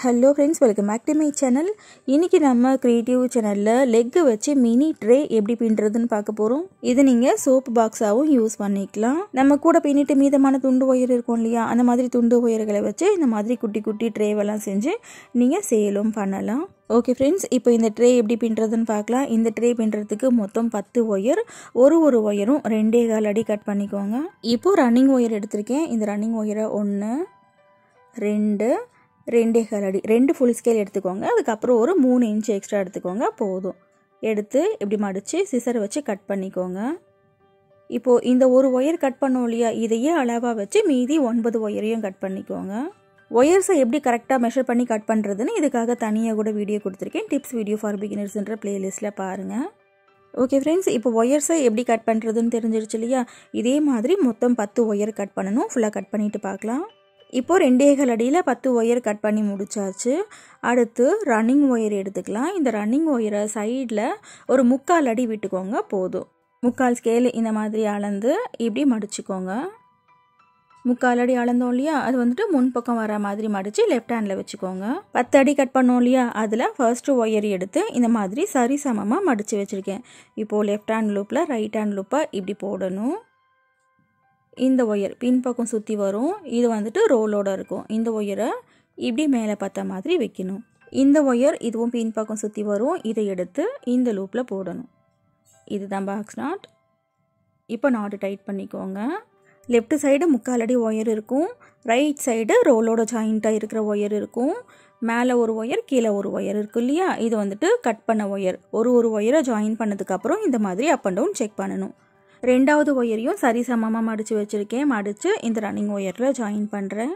hello friends welcome back to my channel இன்றைக்கி நம்ம creative சேனலில் லெக்கு வச்சு மினி ட்ரே எப்படி பின்னுறதுன்னு பார்க்க போகிறோம் இது நீங்கள் சோப் பாக்ஸாகவும் யூஸ் பண்ணிக்கலாம் நம்ம கூட பின்னிட்டு மீதமான துண்டு ஒயர் இருக்கும் இல்லையா அந்த மாதிரி துண்டு ஒயர்களை வச்சு இந்த மாதிரி குட்டி குட்டி ட்ரேவெல்லாம் செஞ்சு நீங்கள் சேலும் பண்ணலாம் ஓகே ஃப்ரெண்ட்ஸ் இப்போ இந்த ட்ரே எப்படி பின்னுறதுன்னு பார்க்கலாம் இந்த ட்ரே பின்னுறதுக்கு மொத்தம் பத்து ஒயர் ஒரு ஒரு ஒயரும் ரெண்டே கால் அடி கட் பண்ணிக்கோங்க இப்போது ரன்னிங் ஒயர் எடுத்திருக்கேன் இந்த ரன்னிங் ஒயரை ஒன்று ரெண்டு ரெண்டே கால் அடி ரெண்டு ஃபுல் ஸ்கேல் எடுத்துக்கோங்க அதுக்கப்புறம் ஒரு மூணு இன்ச் எக்ஸ்ட்ரா எடுத்துக்கோங்க போதும் எடுத்து இப்படி மடித்து சிசரை வச்சு கட் பண்ணிக்கோங்க இப்போது இந்த ஒரு ஒயர் கட் பண்ணோம் இல்லையா இதையே அளவாக வச்சு மீதி ஒன்பது ஒயரையும் கட் பண்ணிக்கோங்க ஒயர்ஸை எப்படி கரெக்டாக மெஷர் பண்ணி கட் பண்ணுறதுன்னு இதுக்காக தனியாக கூட வீடியோ கொடுத்துருக்கேன் டிப்ஸ் வீடியோ ஃபார் பிகினர்ஸ்ன்ற பிளேலிஸ்ட்டில் பாருங்கள் ஓகே ஃப்ரெண்ட்ஸ் இப்போ ஒயர்ஸை எப்படி கட் பண்ணுறதுன்னு தெரிஞ்சிருச்சு இல்லையா இதே மாதிரி மொத்தம் பத்து ஒயர் கட் பண்ணணும் ஃபுல்லாக கட் பண்ணிவிட்டு பார்க்கலாம் இப்போது ரெண்டேகள் அடியில் பத்து ஒயர் கட் பண்ணி முடிச்சாச்சு அடுத்து ரன்னிங் ஒயர் எடுத்துக்கலாம் இந்த ரன்னிங் ஒயரை சைடில் ஒரு முக்கால் அடி விட்டுக்கோங்க போதும் முக்கால் ஸ்கேல் இந்த மாதிரி அளந்து இப்படி மடிச்சுக்கோங்க முக்கால் அடி அளந்தோம் இல்லையா அது வந்துட்டு முன்பக்கம் வர மாதிரி மடித்து லெஃப்ட் ஹேண்டில் வச்சுக்கோங்க பத்து அடி கட் பண்ணோம் இல்லையா அதில் ஃபர்ஸ்ட்டு ஒயர் எடுத்து இந்த மாதிரி சரி சமமாக மடித்து வச்சுருக்கேன் இப்போது லெஃப்ட் ஹேண்ட் லூப்பில் ரைட் ஹேண்ட் லூப்பை இப்படி போடணும் இந்த ஒயர் பின்பக்கம் சுற்றி வரும் இது வந்துட்டு ரோலோட இருக்கும் இந்த ஒயரை இப்படி மேலே பார்த்த மாதிரி வைக்கணும் இந்த ஒயர் இதுவும் பின்பக்கம் சுற்றி வரும் இதை எடுத்து இந்த லூப்பில் போடணும் இதுதான் பாக்ஸ் நாட் இப்போ நாட்டு டைட் பண்ணிக்கோங்க லெஃப்ட் சைடு முக்கால் அடி ஒயர் இருக்கும் ரைட் சைடு ரோலோட ஜாயிண்ட்டாக இருக்கிற ஒயர் இருக்கும் மேலே ஒரு ஒயர் கீழே ஒரு ஒயர் இருக்கும் இல்லையா இது வந்துட்டு கட் பண்ண ஒயர் ஒரு ஒரு ஒயரை ஜாயின் பண்ணதுக்கப்புறம் இந்த மாதிரி அப் அண்ட் டவுன் செக் பண்ணணும் ரெண்டாவது ஒயரையும் சரி சமமாக மடித்து வச்சுருக்கேன் மடித்து இந்த ரன்னிங் ஒயரில் ஜாயின் பண்ணுறேன்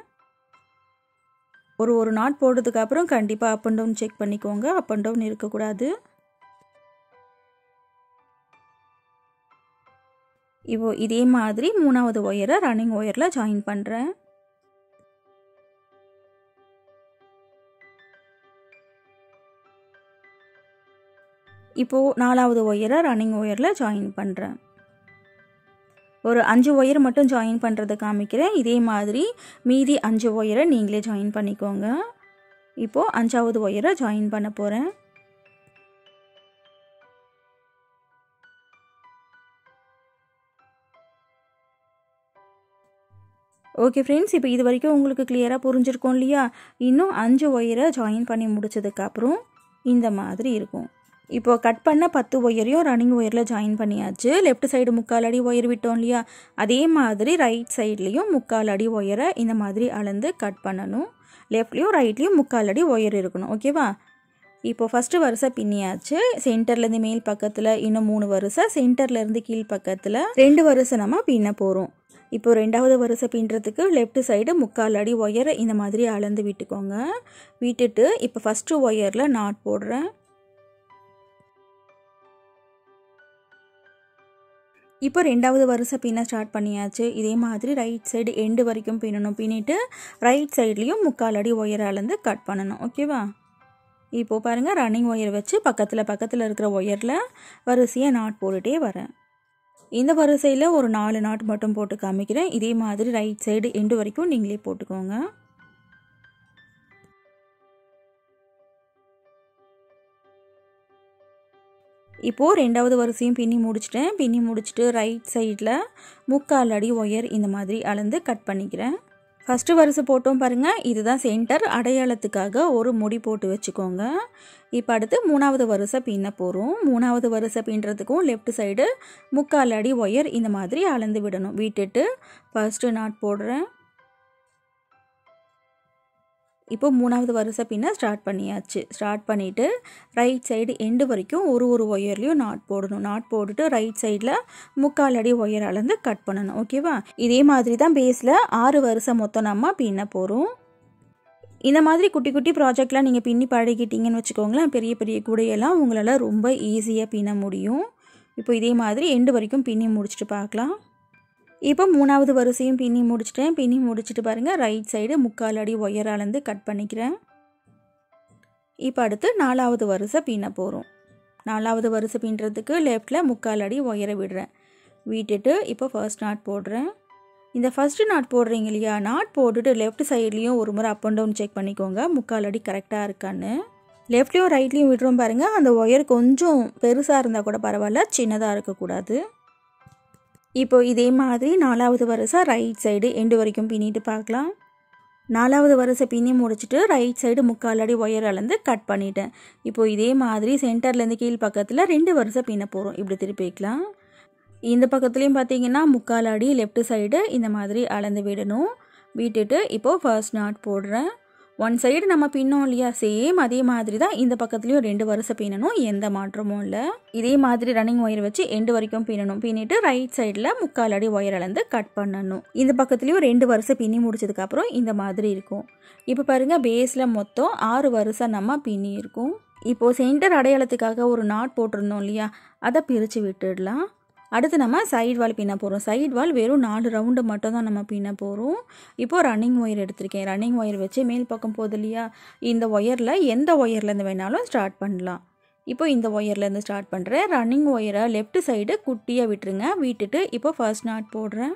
ஒரு ஒரு நாட் போடுறதுக்கப்புறம் கண்டிப்பாக அப் அண்ட் டவுன் செக் பண்ணிக்கோங்க அப் அண்ட் டவுன் இருக்கக்கூடாது இப்போ இதே மாதிரி மூணாவது ஒயரை ரன்னிங் ஒயரில் ஜாயின் பண்ணுறேன் இப்போது நாலாவது ஒயரை ரன்னிங் ஒயரில் ஜாயின் பண்ணுறேன் ஒரு அஞ்சு ஒயர் மட்டும் ஜாயின் பண்ணுறதை காமிக்கிறேன் இதே மாதிரி மீதி அஞ்சு ஒயரை நீங்களே ஜாயின் பண்ணிக்கோங்க இப்போது அஞ்சாவது ஒயரை ஜாயின் பண்ண போகிறேன் ஓகே ஃப்ரெண்ட்ஸ் இப்போ இது வரைக்கும் உங்களுக்கு கிளியராக புரிஞ்சிருக்கோம் இல்லையா இன்னும் அஞ்சு ஒயரை ஜாயின் பண்ணி முடிச்சதுக்கப்புறம் இந்த மாதிரி இருக்கும் இப்போ கட் பண்ண பத்து ஒயரையும் ரன்னிங் ஒயரில் ஜாயின் பண்ணியாச்சு லெஃப்ட் சைடு முக்கால் அடி ஒயர் விட்டோம் இல்லையா அதே மாதிரி ரைட் சைட்லேயும் முக்கால் அடி ஒயரை இந்த மாதிரி அளந்து கட் பண்ணணும் லெஃப்ட்லேயும் ரைட்லேயும் முக்கால் அடி ஒயர் இருக்கணும் ஓகேவா இப்போ ஃபஸ்ட்டு வரிசை பின்னியாச்சு சென்டர்லேருந்து மேல் பக்கத்தில் இன்னும் மூணு வரிசை சென்டர்லேருந்து கீழ் பக்கத்தில் ரெண்டு வரிசை நம்ம பின்ன போகிறோம் இப்போ ரெண்டாவது வரிசை பின்னுறதுக்கு லெஃப்ட் சைடு முக்கால் அடி ஒயரை இந்த மாதிரி அளந்து விட்டுக்கோங்க விட்டுட்டு இப்போ ஃபஸ்ட்டு ஒயரில் நாட் போடுறேன் இப்போ ரெண்டாவது வரிசை பின்ன ஸ்டார்ட் பண்ணியாச்சு இதே மாதிரி ரைட் சைடு எண்டு வரைக்கும் பின்னணும் பின்னிட்டு ரைட் சைட்லேயும் முக்கால் அடி ஒயர் அளந்து கட் பண்ணணும் ஓகேவா இப்போது பாருங்கள் ரன்னிங் ஒயர் வச்சு பக்கத்தில் பக்கத்தில் இருக்கிற ஒயரில் வரிசையாக நாட் போட்டுகிட்டே வரேன் இந்த வரிசையில் ஒரு நாலு நாட் மட்டும் போட்டு காமிக்கிறேன் இதே மாதிரி ரைட் சைடு எண்டு வரைக்கும் நீங்களே போட்டுக்கோங்க இப்போது ரெண்டாவது வரிசையும் பின்னி முடிச்சிட்டேன் பின்னி முடிச்சுட்டு ரைட் சைடில் முக்கால் அடி ஒயர் இந்த மாதிரி அளந்து கட் பண்ணிக்கிறேன் ஃபஸ்ட்டு வரிசை போட்டோம் பாருங்கள் இதுதான் சென்டர் அடையாளத்துக்காக ஒரு முடி போட்டு வச்சுக்கோங்க இப்போ அடுத்து மூணாவது வரிசை பின்ன போகிறோம் மூணாவது வரிசை பின்னுறதுக்கும் லெஃப்ட் சைடு முக்கால் அடி ஒயர் இந்த மாதிரி அளந்து விடணும் விட்டுட்டு ஃபஸ்ட்டு நாட் போடுறேன் இப்போ மூணாவது வரிசை பின்ன ஸ்டார்ட் பண்ணியாச்சு ஸ்டார்ட் பண்ணிவிட்டு ரைட் சைடு எண்டு வரைக்கும் ஒரு ஒரு ஒயர்லேயும் நாட் போடணும் நாட் போட்டுட்டு ரைட் சைடில் முக்கால் அடி ஒயர் அளந்து கட் பண்ணணும் ஓகேவா இதே மாதிரி தான் பேஸில் ஆறு வரிசை மொத்தம் நம்ம பின்ன போகிறோம் இந்த மாதிரி குட்டி குட்டி ப்ராஜெக்ட்லாம் நீங்கள் பின்னி பழகிட்டீங்கன்னு வச்சுக்கோங்களேன் பெரிய பெரிய கூடையெல்லாம் உங்களால் ரொம்ப ஈஸியாக பின்ன முடியும் இப்போ இதே மாதிரி எண்டு வரைக்கும் பின்னி முடிச்சுட்டு பார்க்கலாம் இப்போ மூணாவது வரிசையும் பின்னி முடிச்சிட்டேன் பின்னி முடிச்சுட்டு பாருங்கள் ரைட் சைடு முக்கால் அடி ஒயர் அளந்து கட் பண்ணிக்கிறேன் இப்போ அடுத்து நாலாவது வரிசை பின்ன போகிறோம் நாலாவது வரிசை பின்னுறதுக்கு லெஃப்டில் முக்கால் அடி ஒயரை விடுறேன் விட்டுட்டு இப்போ ஃபர்ஸ்ட் நாட் போடுறேன் இந்த ஃபஸ்ட்டு நாட் போடுறீங்க இல்லையா நாட் போட்டுட்டு லெஃப்ட் சைட்லேயும் ஒரு முறை அப் அண்ட் டவுன் செக் பண்ணிக்கோங்க முக்கால் அடி கரெக்டாக இருக்கான்னு லெஃப்ட்லேயும் ரைட்லேயும் விடுறோம் பாருங்கள் அந்த ஒயர் கொஞ்சம் பெருசாக இருந்தால் கூட பரவாயில்ல சின்னதாக இருக்கக்கூடாது இப்போ இதே மாதிரி நாலாவது வரிசை ரைட் சைடு எண்டு வரைக்கும் பின்னிட்டு பார்க்கலாம் நாலாவது வரிசை பின்னி முடிச்சுட்டு ரைட் சைடு முக்கால் அடி ஒயர் அளந்து கட் பண்ணிட்டேன் இப்போ இதே மாதிரி சென்டர்லேருந்து கீழ் பக்கத்தில் ரெண்டு வரிசை பின்ன போகிறோம் இப்படி திருப்பிக்கலாம் இந்த பக்கத்துலேயும் பார்த்தீங்கன்னா முக்கால் அடி லெஃப்ட் சைடு இந்த மாதிரி அளந்து விடணும் விட்டுட்டு இப்போது ஃபர்ஸ்ட் நாட் போடுறேன் ஒன் சைடு நம்ம பின்னோம் இல்லையா சேம் அதே மாதிரி தான் இந்த பக்கத்துலேயும் ரெண்டு வரிசை பின்னணும் எந்த மாற்றமும் இல்லை இதே மாதிரி ரன்னிங் ஒயர் வச்சு எண்டு வரைக்கும் பின்னணும் பின்னிட்டு ரைட் சைடில் முக்கால் அடி ஒயர் அளந்து கட் பண்ணணும் இந்த பக்கத்துலேயும் ரெண்டு வரிசை பின்னி முடிச்சதுக்கப்புறம் இந்த மாதிரி இருக்கும் இப்போ பாருங்கள் பேஸில் மொத்தம் ஆறு வரிசை நம்ம பின்னி இருக்கும் இப்போது சென்டர் அடையாளத்துக்காக ஒரு நாட் போட்டிருந்தோம் இல்லையா அதை பிரித்து விட்டுடலாம் அடுத்து நம்ம சைடு வால் பின்ன போகிறோம் சைடு வால் வெறும் நாலு ரவுண்டு மட்டும் தான் நம்ம பின்ன போகிறோம் இப்போது ரன்னிங் ஒயர் எடுத்திருக்கேன் ரன்னிங் ஒயர் வச்சு மேல் பக்கம் போகுது இல்லையா இந்த ஒயரில் எந்த ஒயர்லேருந்து வேணாலும் ஸ்டார்ட் பண்ணலாம் இப்போ இந்த ஒயர்லேருந்து ஸ்டார்ட் பண்ணுறேன் ரன்னிங் ஒயரை லெஃப்ட் சைடு குட்டியாக விட்டுருங்க விட்டுட்டு இப்போ ஃபர்ஸ்ட் நாட் போடுறேன்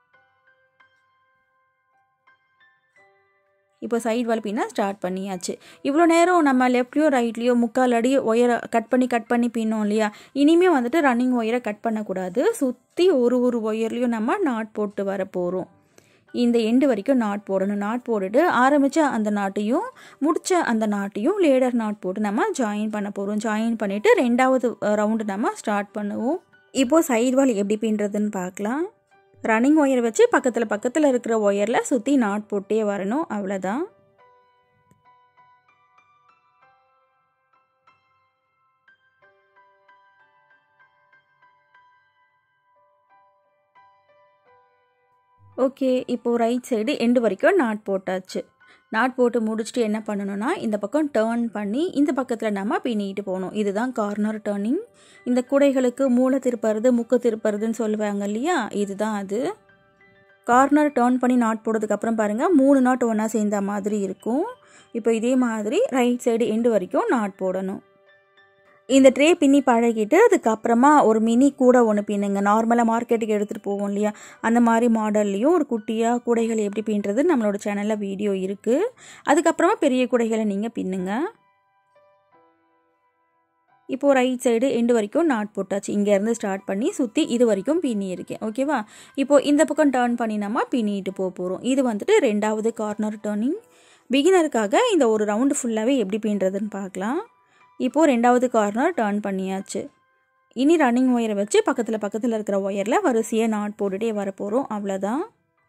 இப்போ சைடு வால் பின்னா ஸ்டார்ட் பண்ணியாச்சு இவ்வளோ நேரம் நம்ம லெஃப்ட்லேயோ ரைட்லேயோ முக்கால் அடி ஒயரை கட் பண்ணி கட் பண்ணி பின்னோம் இல்லையா இனிமேல் வந்துட்டு ரன்னிங் ஒயரை கட் பண்ணக்கூடாது சுற்றி ஒரு ஒரு ஒயர்லேயும் நம்ம நாட் போட்டு வர போகிறோம் இந்த எண்டு வரைக்கும் நாட் போடணும் நாட் போட்டுட்டு ஆரம்பித்த அந்த நாட்டையும் முடித்த அந்த நாட்டையும் லேடர் நாட் போட்டு நம்ம ஜாயின் பண்ண போகிறோம் ஜாயின் பண்ணிவிட்டு ரெண்டாவது ரவுண்டு நம்ம ஸ்டார்ட் பண்ணுவோம் இப்போது சைடு வால் எப்படி பின்னுறதுன்னு பார்க்கலாம் ரன்னிங் ஒயர் வச்சு பக்கத்தில் பக்கத்தில் இருக்கிற ஒயரில் சுற்றி நாட் போட்டே வரணும் அவ்வளோதான் ஓகே இப்போது ரைட் சைடு எண்டு வரைக்கும் நாட் போட்டாச்சு நாட் போட்டு முடிச்சுட்டு என்ன பண்ணணும்னா இந்த பக்கம் டேர்ன் பண்ணி இந்த பக்கத்தில் நம்ம பின்னிட்டு போகணும் இதுதான் கார்னர் டேர்னிங் இந்த குடைகளுக்கு மூளை திருப்பறது முக்கு திருப்பறதுன்னு சொல்லுவாங்க இல்லையா இதுதான் அது கார்னர் டேர்ன் பண்ணி நாட் போடுறதுக்கப்புறம் பாருங்கள் மூணு நாட் ஒன்றா சேர்ந்த மாதிரி இருக்கும் இப்போ இதே மாதிரி ரைட் சைடு எண்டு வரைக்கும் நாட் போடணும் இந்த ட்ரே பின்னி பழகிட்டு அதுக்கப்புறமா ஒரு மினி கூடை ஒன்று பின்னுங்க நார்மலாக மார்க்கெட்டுக்கு எடுத்துகிட்டு போவோம் இல்லையா அந்த மாதிரி மாடல்லையும் ஒரு குட்டியாக கூடைகள் எப்படி பின்னுறது நம்மளோட சேனலில் வீடியோ இருக்குது அதுக்கப்புறமா பெரிய கூடைகளை நீங்கள் பின்னுங்க இப்போது ரைட் சைடு எண்டு வரைக்கும் நாட் போட்டாச்சு இங்கேருந்து ஸ்டார்ட் பண்ணி சுற்றி இது வரைக்கும் பின்னி இருக்கேன் ஓகேவா இப்போது இந்த பக்கம் டேர்ன் பண்ணி நம்ம பின்னிட்டு போக போகிறோம் இது வந்துட்டு ரெண்டாவது கார்னர் டேர்னிங் பிகினருக்காக இந்த ஒரு ரவுண்டு ஃபுல்லாகவே எப்படி பின்னுறதுன்னு பார்க்கலாம் இப்போது ரெண்டாவது கார்னர் டேர்ன் பண்ணியாச்சு இனி ரன்னிங் ஒயரை வச்சு பக்கத்தில் பக்கத்தில் இருக்கிற ஒயரில் வரிசையாக நாட் போட்டுகிட்டே வர போகிறோம் அவ்வளோதான்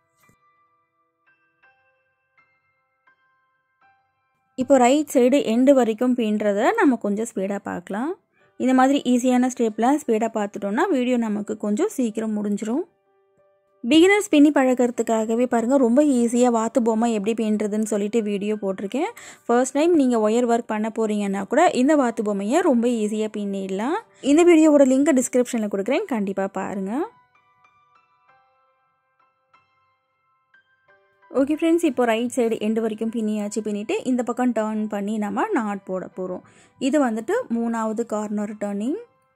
இப்போ ரைட் சைடு எண்டு வரைக்கும் பின்றதை நம்ம கொஞ்சம் ஸ்பீடாக பார்க்கலாம் இந்த மாதிரி ஈஸியான ஸ்டெப்பில் ஸ்பீடாக பார்த்துட்டோம்னா வீடியோ நமக்கு கொஞ்சம் சீக்கிரம் முடிஞ்சிடும் பிகினர்ஸ் பின்னி பழகிறதுக்காகவே பாருங்கள் ரொம்ப ஈஸியாக வாத்து பொம்மை எப்படி பின்னுறதுன்னு சொல்லிட்டு வீடியோ போட்டிருக்கேன் ஃபர்ஸ்ட் டைம் நீங்கள் ஒயர் ஒர்க் பண்ண போகிறீங்கன்னா கூட இந்த வாத்து பொம்மையை ரொம்ப ஈஸியாக பின்னிடலாம் இந்த வீடியோவோட லிங்கை டிஸ்கிரிப்ஷனில் கொடுக்குறேன் கண்டிப்பாக பாருங்கள் ஓகே ஃப்ரெண்ட்ஸ் இப்போ ரைட் சைடு எண்டு வரைக்கும் பின்னியாச்சு பின்னிட்டு இந்த பக்கம் டேர்ன் பண்ணி நம்ம நாட் போட போகிறோம் இது வந்துட்டு மூணாவது கார்னர் டேர்னிங்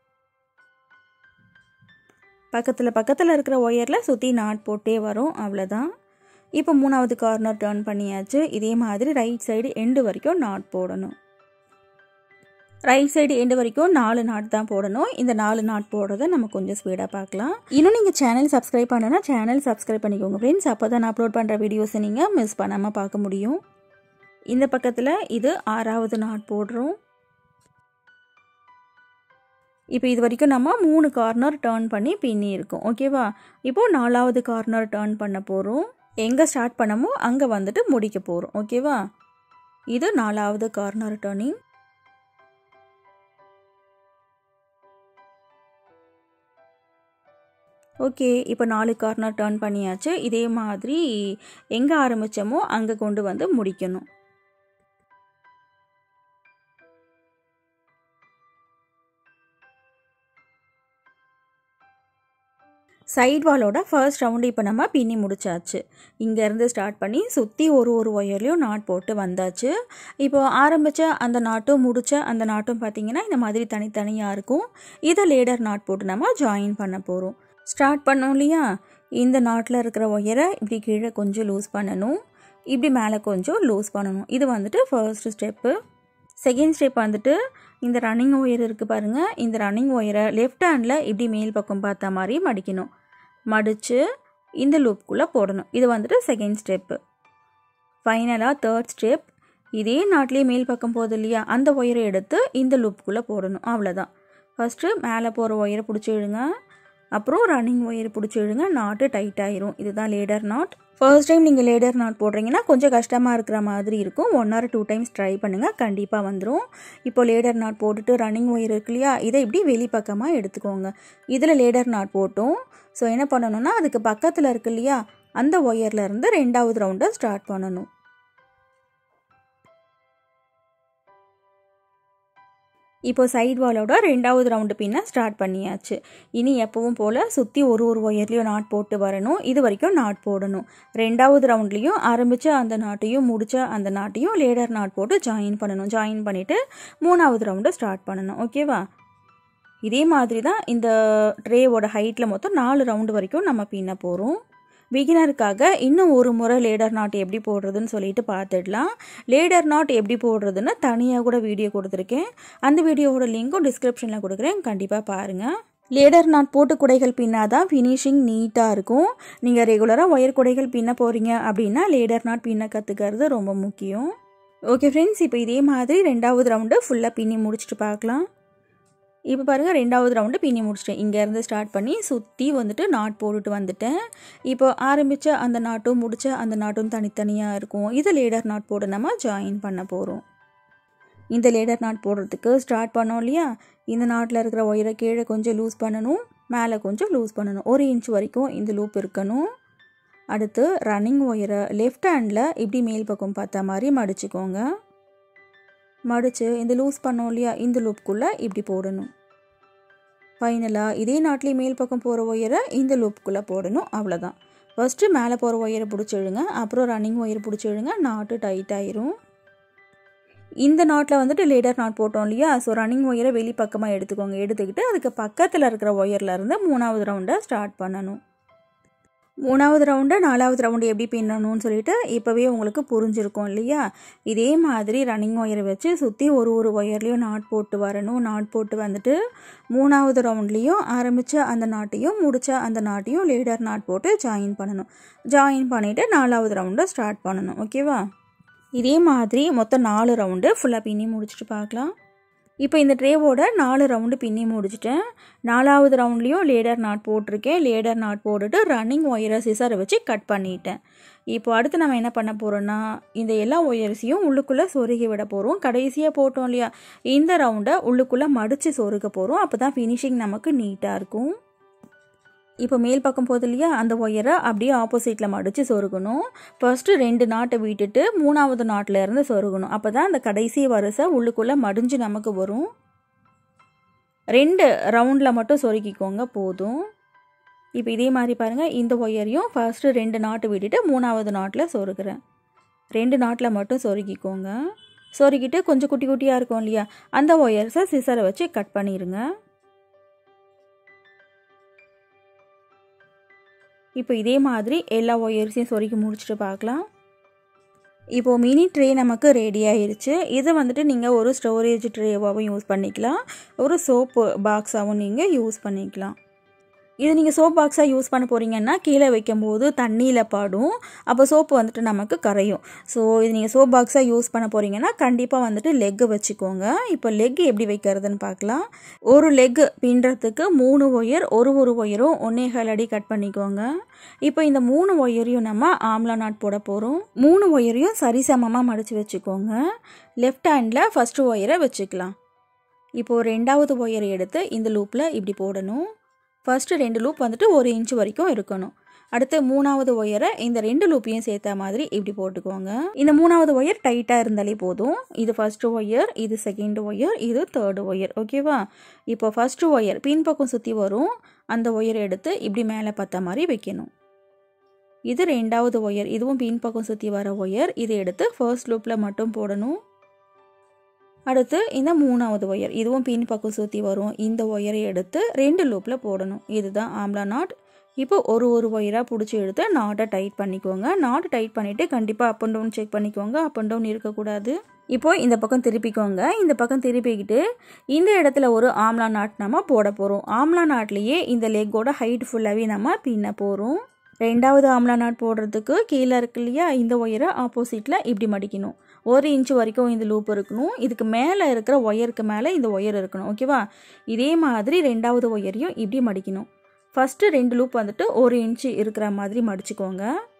பக்கத்தில் பக்கத்தில் இருக்கிற ஒயரில் சுற்றி நாட் போட்டே வரும் அவ்வளோதான் இப்போ மூணாவது கார்னர் டேர்ன் பண்ணியாச்சு இதே மாதிரி ரைட் சைடு எண்டு வரைக்கும் நாட் போடணும் ரைட் சைடு எண்டு வரைக்கும் நாலு நாட் தான் போடணும் இந்த நாலு நாட் போடுறத நம்ம கொஞ்சம் ஸ்பீடாக பார்க்கலாம் இன்னும் நீங்கள் சேனல் சப்ஸ்கிரைப் பண்ணனா சேனல் சப்ஸ்கிரைப் பண்ணிக்கோங்க ஃப்ரெண்ட்ஸ் அப்போ தான் நான் அப்லோட் பண்ணுற வீடியோஸை நீங்கள் மிஸ் பண்ணாமல் பார்க்க முடியும் இந்த பக்கத்தில் இது ஆறாவது நாட் போடுறோம் இப்போ இது வரைக்கும் நம்ம மூணு கார்னர் டேர்ன் பண்ணி பின்னி இருக்கோம் ஓகேவா இப்போது நாலாவது கார்னர் டேர்ன் பண்ண போகிறோம் எங்கே ஸ்டார்ட் பண்ணமோ அங்கே வந்துட்டு முடிக்க போகிறோம் ஓகேவா இது நாலாவது கார்னர் டேர்னிங் ஓகே இப்போ நாலு கார்னர் டேர்ன் பண்ணியாச்சு இதே மாதிரி எங்கே ஆரம்பித்தோமோ அங்கே கொண்டு வந்து முடிக்கணும் சைட் வாலோட ஃபர்ஸ்ட் ரவுண்டு இப்போ நம்ம பின்னி முடிச்சாச்சு இங்கேருந்து ஸ்டார்ட் பண்ணி சுற்றி ஒரு ஒரு ஒயர்லேயும் நாட் போட்டு வந்தாச்சு இப்போ ஆரம்பித்த அந்த நாட்டும் முடித்த அந்த நாட்டும் பார்த்திங்கன்னா இந்த மாதிரி தனித்தனியாக இருக்கும் இதை லேடர் நாட் போட்டு நம்ம ஜாயின் பண்ண போகிறோம் ஸ்டார்ட் பண்ணோம் இல்லையா இந்த நாட்டில் இருக்கிற ஒயரை இப்படி கீழே கொஞ்சம் லூஸ் பண்ணணும் இப்படி மேலே கொஞ்சம் லூஸ் பண்ணணும் இது வந்துட்டு ஃபர்ஸ்ட் ஸ்டெப்பு செகண்ட் ஸ்டெப் வந்துட்டு இந்த ரன்னிங் ஒயர் இருக்குது பாருங்கள் இந்த ரன்னிங் ஒயரை லெஃப்ட் ஹேண்டில் இப்படி மேல் பக்கம் பார்த்த மாதிரி மடிக்கணும் மடித்து இந்த லூப்புக்குள்ளே போடணும் இது வந்துட்டு செகண்ட் ஸ்டெப்பு ஃபைனலாக தேர்ட் ஸ்டெப் இதே நாட்டிலேயே மேல் பக்கம் போகுது இல்லையா அந்த ஒயரை எடுத்து இந்த லூப்புக்குள்ளே போடணும் அவ்வளோதான் ஃபஸ்ட்டு மேலே போகிற ஒயரை பிடிச்சி இழுங்க அப்புறம் ரன்னிங் ஒயர் பிடிச்சி இழுங்க நாட்டு டைட் ஆயிரும் இதுதான் லேடர் நாட் ஃபர்ஸ்ட் டைம் நீங்கள் லேடர் நாட் போடுறீங்கன்னா கொஞ்சம் கஷ்டமாக இருக்கிற மாதிரி இருக்கும் one or two times try பண்ணுங்கள் கண்டிப்பாக வந்துடும் இப்போ லேடர் நாட் போட்டுட்டு ரன்னிங் ஒயர் இருக்கு இல்லையா இதை இப்படி வெளிப்பக்கமாக எடுத்துக்கோங்க இதில் லேடர் நாட் போட்டோம் ஸோ என்ன பண்ணணும்னா அதுக்கு பக்கத்தில் இருக்கு இல்லையா அந்த ஒயர்லேருந்து ரெண்டாவது ரவுண்டை ஸ்டார்ட் பண்ணணும் இப்போ சைட் வாலோட ரெண்டாவது ரவுண்டு பின்ன ஸ்டார்ட் பண்ணியாச்சு இனி எப்பவும் போல் சுற்றி ஒரு ஒரு ஒயர்லேயும் நாட் போட்டு வரணும் இது வரைக்கும் நாட் போடணும் ரெண்டாவது ரவுண்ட்லேயும் ஆரம்பித்த அந்த நாட்டையும் முடித்த அந்த நாட்டையும் லேடர் நாட் போட்டு ஜாயின் பண்ணணும் ஜாயின் பண்ணிவிட்டு மூணாவது ரவுண்டை ஸ்டார்ட் பண்ணணும் ஓகேவா இதே மாதிரி தான் இந்த ட்ரேவோட ஹைட்டில் மொத்தம் நாலு ரவுண்டு வரைக்கும் நம்ம பின்ன போகிறோம் பிகினருக்காக இன்னும் ஒரு முறை லேடர் நாட் எப்படி போடுறதுன்னு சொல்லிட்டு பார்த்துடலாம் லேடர் நாட் எப்படி போடுறதுன்னு தனியாக கூட வீடியோ கொடுத்துருக்கேன் அந்த வீடியோவோட லிங்க்கும் டிஸ்கிரிப்ஷனில் கொடுக்குறேன் கண்டிப்பாக பாருங்கள் லேடர் நாட் போட்டு குடைகள் பின்னாதான் ஃபினிஷிங் நீட்டாக இருக்கும் நீங்கள் ரெகுலராக ஒயர் குடைகள் பின்ன போகிறீங்க அப்படின்னா லேடர் நாட் பின்ன கற்றுக்கிறது ரொம்ப முக்கியம் ஓகே ஃப்ரெண்ட்ஸ் இப்போ இதே மாதிரி ரெண்டாவது ரவுண்டு ஃபுல்லாக பின்னி முடிச்சுட்டு பார்க்கலாம் இப்போ பாருங்கள் ரெண்டாவது ரவுண்டு பின்னி முடிச்சிட்டேன் இங்கேருந்து ஸ்டார்ட் பண்ணி சுற்றி வந்துட்டு நாட் போட்டுட்டு வந்துட்டேன் இப்போ ஆரம்பித்த அந்த நாட்டும் முடித்த அந்த நாட்டும் தனித்தனியாக இருக்கும் இதை லேடர் நாட் போட்டு நம்ம ஜாயின் பண்ண போகிறோம் இந்த லேடர் நாட் போடுறதுக்கு ஸ்டார்ட் பண்ணோம் இல்லையா இந்த நாட்டில் இருக்கிற ஒயரை கீழே கொஞ்சம் லூஸ் பண்ணணும் மேலே கொஞ்சம் லூஸ் பண்ணணும் ஒரு இன்ச் வரைக்கும் இந்த லூப் இருக்கணும் அடுத்து ரன்னிங் ஒயரை லெஃப்ட் ஹேண்டில் இப்படி மேல் பக்கம் பார்த்த மாதிரி மடிச்சுக்கோங்க மடித்து இந்த லூஸ் பண்ணோம் இல்லையா இந்த லூப்புக்குள்ளே இப்படி போடணும் ஃபைனலாக இதே நாட்டிலே மேல் பக்கம் போகிற ஒயரை இந்த லூப்புக்குள்ளே போடணும் அவ்வளோதான் ஃபஸ்ட்டு மேலே போகிற ஒயரை பிடிச்சிடுங்க அப்புறம் ரன்னிங் ஒயர் பிடிச்சிடுங்க நாட்டு டைட் ஆயிரும் இந்த நாட்டில் வந்துட்டு லேடர் நாட் போட்டோம் இல்லையா ஸோ ரன்னிங் ஒயரை வெளி பக்கமாக எடுத்துக்கோங்க எடுத்துக்கிட்டு அதுக்கு பக்கத்தில் இருக்கிற ஒயர்லேருந்து மூணாவது ரவுண்டை ஸ்டார்ட் பண்ணணும் மூணாவது ரவுண்டு நாலாவது ரவுண்டு எப்படி பின்னணும்னு சொல்லிட்டு இப்போவே உங்களுக்கு புரிஞ்சிருக்கும் இல்லையா இதே மாதிரி ரன்னிங் ஒயரை வச்சு சுற்றி ஒரு ஒரு ஒயர்லேயும் நாட் போட்டு வரணும் நாட் போட்டு வந்துட்டு மூணாவது ரவுண்ட்லேயும் ஆரம்பித்த அந்த நாட்டையும் முடித்த அந்த நாட்டையும் லேடர் நாட் போட்டு ஜாயின் பண்ணணும் ஜாயின் பண்ணிவிட்டு நாலாவது ரவுண்டை ஸ்டார்ட் பண்ணணும் ஓகேவா இதே மாதிரி மொத்தம் நாலு ரவுண்டு ஃபுல்லாக பின்னி முடிச்சுட்டு பார்க்கலாம் இப்போ இந்த ட்ரேவோட நாலு ரவுண்டு பின்னி முடிச்சிட்டேன் நாலாவது ரவுண்ட்லேயும் லேடர் நாட் போட்டிருக்கேன் லேடர் நாட் போட்டுட்டு ரன்னிங் ஒயரை சிசரை வச்சு கட் பண்ணிட்டேன் இப்போ அடுத்து நம்ம என்ன பண்ண போகிறோன்னா இந்த எல்லா ஒயர்ஸையும் உள்ளுக்குள்ளே சொருகி விட போகிறோம் கடைசியாக போட்டோம் இல்லையா இந்த ரவுண்டை உள்ளுக்குள்ளே மடித்து சொருக போகிறோம் அப்போ தான் ஃபினிஷிங் நமக்கு நீட்டாக இருக்கும் இப்போ மேல் பக்கம் போகுது இல்லையா அந்த ஒயரை அப்படியே ஆப்போசிட்டில் மடித்து சொருகணும் ஃபர்ஸ்ட்டு ரெண்டு நாட்டை விட்டுட்டு மூணாவது நாட்டில் இருந்து சொருகணும் அப்போ தான் அந்த கடைசி வரிசை உள்ளுக்குள்ளே மடிஞ்சு நமக்கு வரும் ரெண்டு ரவுண்டில் மட்டும் சொருக்கிக்கோங்க போதும் இப்போ இதே மாதிரி பாருங்கள் இந்த ஒயரையும் ஃபர்ஸ்ட்டு ரெண்டு நாட்டு விட்டுட்டு மூணாவது நாட்டில் சொருகிறேன் ரெண்டு நாட்டில் மட்டும் சொருக்கிக்கோங்க சொருக்கிட்டு கொஞ்சம் குட்டி குட்டியாக இருக்கும் இல்லையா அந்த ஒயர்ஸை சிசரை வச்சு கட் பண்ணிடுங்க இப்போ இதே மாதிரி எல்லா ஒயர்ஸையும் சொருக்கி முடிச்சுட்டு பார்க்கலாம் இப்போது மினி ட்ரே நமக்கு ரெடி ஆயிருச்சு இதை வந்துட்டு நீங்கள் ஒரு ஸ்டோரேஜ் ட்ரேவாகவும் யூஸ் பண்ணிக்கலாம் ஒரு சோப்பு பாக்ஸாகவும் நீங்கள் யூஸ் பண்ணிக்கலாம் இது நீங்கள் சோப் பாக்ஸாக யூஸ் பண்ண போகிறீங்கன்னா கீழே வைக்கும்போது தண்ணியில் பாடும் அப்போ சோப்பு வந்துட்டு நமக்கு கரையும் ஸோ இது நீங்கள் சோப் பாக்ஸாக யூஸ் பண்ண போகிறீங்கன்னா கண்டிப்பாக வந்துட்டு லெக்கு வச்சுக்கோங்க இப்போ லெக் எப்படி வைக்கிறதுன்னு பார்க்கலாம் ஒரு லெக் பின்னுறதுக்கு மூணு ஒயர் ஒரு ஒரு ஒயரும் ஒன்னே கால் அடி கட் பண்ணிக்கோங்க இப்போ இந்த மூணு ஒயரையும் நம்ம ஆம்லா நாட் போட போகிறோம் மூணு ஒயரையும் சரிசமமாக மடித்து வச்சுக்கோங்க லெஃப்ட் ஹேண்டில் ஃபஸ்ட்டு ஒயரை வச்சுக்கலாம் இப்போது ரெண்டாவது ஒயரை எடுத்து இந்த லூப்பில் இப்படி போடணும் ஃபஸ்ட்டு ரெண்டு லூப் வந்துட்டு ஒரு இன்ச் வரைக்கும் இருக்கணும் அடுத்து மூணாவது ஒயரை இந்த ரெண்டு லூப்பையும் சேர்த்த மாதிரி இப்படி போட்டுக்கோங்க இந்த மூணாவது ஒயர் டைட்டாக இருந்தாலே போதும் இது ஃபஸ்ட்டு ஒயர் இது செகண்ட் ஒயர் இது தேர்டு ஒயர் ஓகேவா இப்போ ஃபஸ்ட்டு ஒயர் பின்பக்கம் சுற்றி வரும் அந்த ஒயர் எடுத்து இப்படி மேலே பார்த்த மாதிரி வைக்கணும் இது ரெண்டாவது ஒயர் இதுவும் பின்பக்கம் சுற்றி வர ஒயர் இதை எடுத்து ஃபர்ஸ்ட் லூப்பில் மட்டும் போடணும் அடுத்து இந்த மூணாவது ஒயர் இதுவும் பின் பக்கம் சுற்றி வரும் இந்த ஒயரை எடுத்து ரெண்டு லூப்பில் போடணும் இதுதான் ஆம்லா நாட் இப்போ ஒரு ஒரு ஒயராக பிடிச்சி எடுத்து நாட்டை டைட் பண்ணிக்கோங்க நாட்டை டைட் பண்ணிவிட்டு கண்டிப்பாக அப் அண்ட் டவுன் செக் பண்ணிக்கோங்க அப் அண்ட் டவுன் இருக்கக்கூடாது இப்போ இந்த பக்கம் திருப்பிக்கோங்க இந்த பக்கம் திருப்பிக்கிட்டு இந்த இடத்துல ஒரு ஆம்லா நாட் நம்ம போட போகிறோம் ஆம்லா நாட்லேயே இந்த லெக்கோட ஹைட் ஃபுல்லாகவே நம்ம பின்ன போகிறோம் ரெண்டாவது ஆம்லா நாட் போடுறதுக்கு கீழே இருக்கு இல்லையா இந்த ஒயரை ஆப்போசிட்டில் இப்படி மடிக்கணும் ஒரு இன்ச் வரைக்கும் இந்த லூப் இருக்கணும் இதுக்கு மேலே இருக்கிற ஒயருக்கு மேலே இந்த ஒயர் இருக்கணும் ஓகேவா இதே மாதிரி ரெண்டாவது ஒயரையும் இப்படி மடிக்கணும் ஃபஸ்ட்டு ரெண்டு லூப் வந்துட்டு ஒரு இன்ச்சு இருக்கிற மாதிரி மடிச்சுக்கோங்க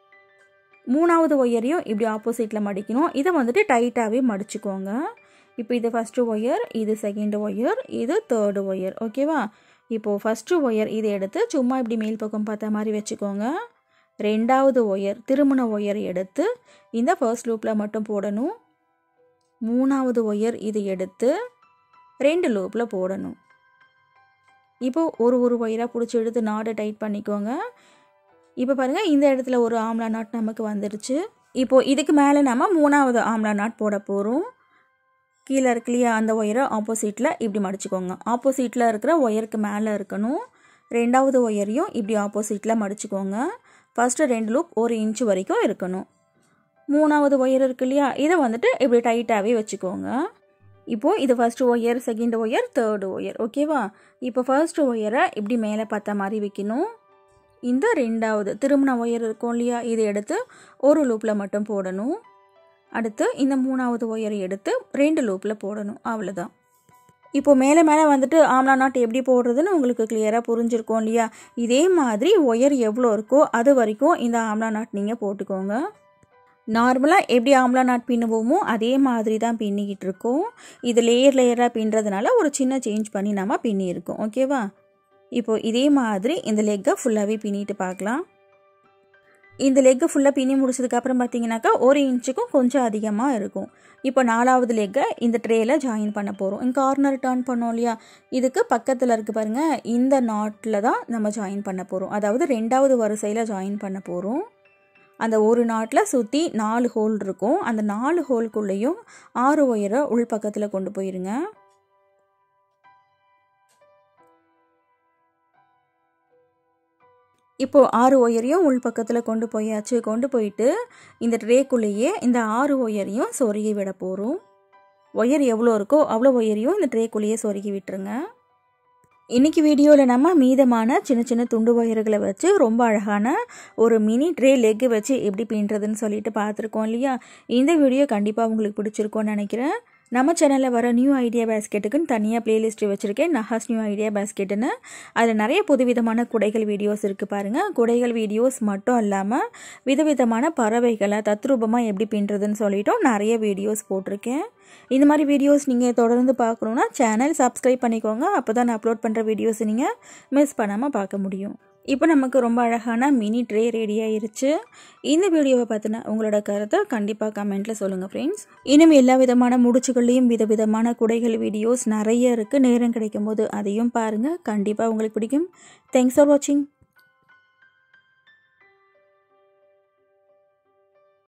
மூணாவது ஒயரையும் இப்படி ஆப்போசிட்டில் மடிக்கணும் இதை வந்துட்டு டைட்டாகவே மடிச்சுக்கோங்க இப்போ இது ஃபஸ்ட்டு ஒயர் இது செகண்ட் ஒயர் இது தேர்டு ஒயர் ஓகேவா இப்போது ஃபஸ்ட்டு ஒயர் இதை எடுத்து சும்மா இப்படி மேல் பக்கம் பார்த்த மாதிரி வச்சுக்கோங்க ரெண்டாவது ஒயர் திருமண ஒயர் எடுத்து இந்த ஃபர்ஸ்ட் லூப்பில் மட்டும் போடணும் மூணாவது ஒயர் இது எடுத்து ரெண்டு லூப்பில் போடணும் இப்போது ஒரு ஒரு ஒயராக பிடிச்சி எடுத்து நாடை டைட் பண்ணிக்கோங்க இப்போ பாருங்கள் இந்த இடத்துல ஒரு ஆம்லா நாட் நமக்கு வந்துடுச்சு இப்போது இதுக்கு மேலே நம்ம மூணாவது ஆம்லா நாட் போட போகிறோம் கீழே இருக்கு இல்லையா அந்த ஒயரை ஆப்போசிட்டில் இப்படி மடிச்சுக்கோங்க ஆப்போசிட்டில் இருக்கிற ஒயருக்கு மேலே இருக்கணும் ரெண்டாவது ஒயரையும் இப்படி ஆப்போசிட்டில் மடிச்சுக்கோங்க ஃபஸ்ட்டு ரெண்டு லூப் ஒரு இன்ச் வரைக்கும் இருக்கணும் மூணாவது ஒயர் இருக்கு இல்லையா இதை வந்துட்டு இப்படி டைட்டாகவே வச்சுக்கோங்க இப்போது இது first wire second wire third wire ஓகேவா இப்போ ஃபர்ஸ்ட் ஒயரை இப்படி மேலே பார்த்த மாதிரி வைக்கணும் இந்த ரெண்டாவது திருமண ஒயர் இருக்கும் இல்லையா இதை எடுத்து ஒரு லூப்பில் மட்டும் போடணும் அடுத்து இந்த மூணாவது ஒயரை எடுத்து ரெண்டு லூப்பில் போடணும் அவ்வளோதான் இப்போது மேலே மேலே வந்துட்டு ஆம்லா நாட் எப்படி போடுறதுன்னு உங்களுக்கு கிளியராக புரிஞ்சிருக்கும் இல்லையா இதே மாதிரி ஒயர் எவ்வளோ இருக்கோ அது வரைக்கும் இந்த ஆம்லா நாட் நீங்கள் போட்டுக்கோங்க நார்மலாக எப்படி ஆம்லா நாட் பின்னுவோமோ அதே மாதிரி தான் பின்னிக்கிட்டு இருக்கோம் இது லேயர் லேயராக பின்னுறதுனால ஒரு சின்ன சேஞ்ச் பண்ணி நம்ம பின்னியிருக்கோம் ஓகேவா இப்போது இதே மாதிரி இந்த லெக்கை ஃபுல்லாகவே பின்னிட்டு பார்க்கலாம் இந்த லெக்கை ஃபுல்லாக பின்னி முடிச்சதுக்கப்புறம் பார்த்தீங்கன்னாக்கா ஒரு இன்ச்சுக்கும் கொஞ்சம் அதிகமாக இருக்கும் இப்போ நாலாவது லெக்கை இந்த ட்ரேயில் ஜாயின் பண்ண போகிறோம் இங்கே கார்னர் டர்ன் பண்ணோம் இல்லையா இதுக்கு பக்கத்தில் இருக்குது பாருங்கள் இந்த நாட்டில் தான் நம்ம ஜாயின் பண்ண போகிறோம் அதாவது ரெண்டாவது வரிசையில் ஜாயின் பண்ண போகிறோம் அந்த ஒரு நாட்டில் சுற்றி நாலு ஹோல் இருக்கும் அந்த நாலு ஹோல்குள்ளேயும் ஆறு ஒயரை உள் பக்கத்தில் கொண்டு போயிருங்க இப்போது ஆறு ஒயரையும் உள் பக்கத்தில் கொண்டு போயாச்சு கொண்டு போயிட்டு இந்த ட்ரேக்குள்ளேயே இந்த ஆறு ஒயரையும் சொருகி விட போகிறோம் ஒயர் எவ்வளோ இருக்கோ அவ்வளோ ஒயரையும் இந்த ட்ரேக்குள்ளேயே சொருகி விட்டுருங்க இன்றைக்கி வீடியோவில் நம்ம மீதமான சின்ன சின்ன துண்டு ஒயர்களை வச்சு ரொம்ப அழகான ஒரு மினி ட்ரே லெக்கு வச்சு எப்படி பின்னுறதுன்னு சொல்லிட்டு பார்த்துருக்கோம் இல்லையா இந்த வீடியோ கண்டிப்பாக உங்களுக்கு பிடிச்சிருக்கோன்னு நினைக்கிறேன் நம்ம சேனலில் வர நியூ ஐடியா பேஸ்கெட்டுக்குன்னு தனியாக பிளேலிஸ்ட் வச்சுருக்கேன் நஹாஸ் நியூ ஐடியா பேஸ்கெட்டுன்னு அதில் நிறைய புதுவிதமான குடைகள் வீடியோஸ் இருக்குது பாருங்கள் குடைகள் வீடியோஸ் மட்டும் இல்லாமல் விதவிதமான பறவைகளை தத்ரூபமாக எப்படி பின்னுறதுன்னு சொல்லிட்டும் நிறைய வீடியோஸ் போட்டிருக்கேன் இந்த மாதிரி வீடியோஸ் நீங்கள் தொடர்ந்து பார்க்கணுன்னா சேனல் சப்ஸ்கிரைப் பண்ணிக்கோங்க அப்போ தான் நான் அப்லோட் பண்ணுற வீடியோஸ் நீங்கள் மிஸ் பண்ணாமல் பார்க்க முடியும் இப்போ நமக்கு ரொம்ப அழகான மினி ட்ரே ரெடி ஆயிருச்சு இந்த வீடியோவை பார்த்தினா உங்களோட கருத்தை கண்டிப்பாக கமெண்ட்டில் சொல்லுங்கள் ஃப்ரெண்ட்ஸ் இன்னும் எல்லா விதமான முடிச்சுகள்லேயும் விதவிதமான குடைகள் வீடியோஸ் நிறைய இருக்குது நேரம் கிடைக்கும் போது அதையும் பாருங்கள் கண்டிப்பாக உங்களுக்கு பிடிக்கும் தேங்க்ஸ் ஃபார் வாட்சிங்